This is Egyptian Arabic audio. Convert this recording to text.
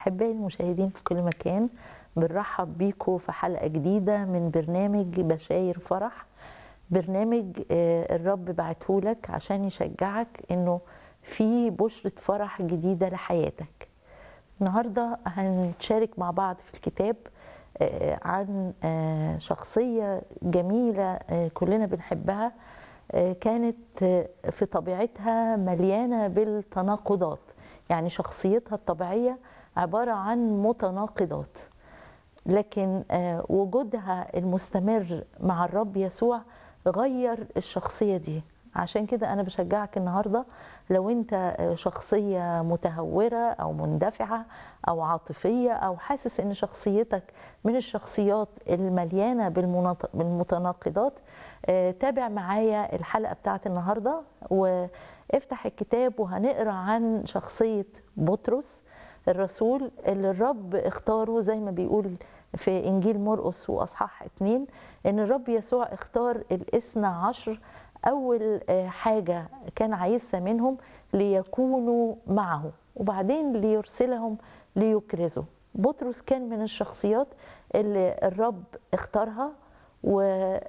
أحبائي المشاهدين في كل مكان بنرحب بيكم في حلقة جديدة من برنامج بشاير فرح برنامج آه، الرب بعتهولك عشان يشجعك إنه في بشرة فرح جديدة لحياتك النهاردة هنشارك مع بعض في الكتاب آه، عن آه، شخصية جميلة آه، كلنا بنحبها آه، كانت آه، في طبيعتها مليانة بالتناقضات يعني شخصيتها الطبيعية عبارة عن متناقضات لكن آه، وجودها المستمر مع الرب يسوع غير الشخصية دي عشان كده أنا بشجعك النهاردة لو أنت آه، شخصية متهورة أو مندفعة أو عاطفية أو حاسس إن شخصيتك من الشخصيات المليانة بالمناط- بالمتناقضات آه، تابع معايا الحلقة بتاعت النهاردة وافتح الكتاب وهنقرأ عن شخصية بطرس الرسول اللي الرب اختاره زي ما بيقول في إنجيل مرقس وأصحاح اتنين إن الرب يسوع اختار الاثنى عشر أول آه، حاجة كان عايزها منهم ليكونوا معه وبعدين ليرسلهم ليكرزوا بطرس كان من الشخصيات اللي الرب اختارها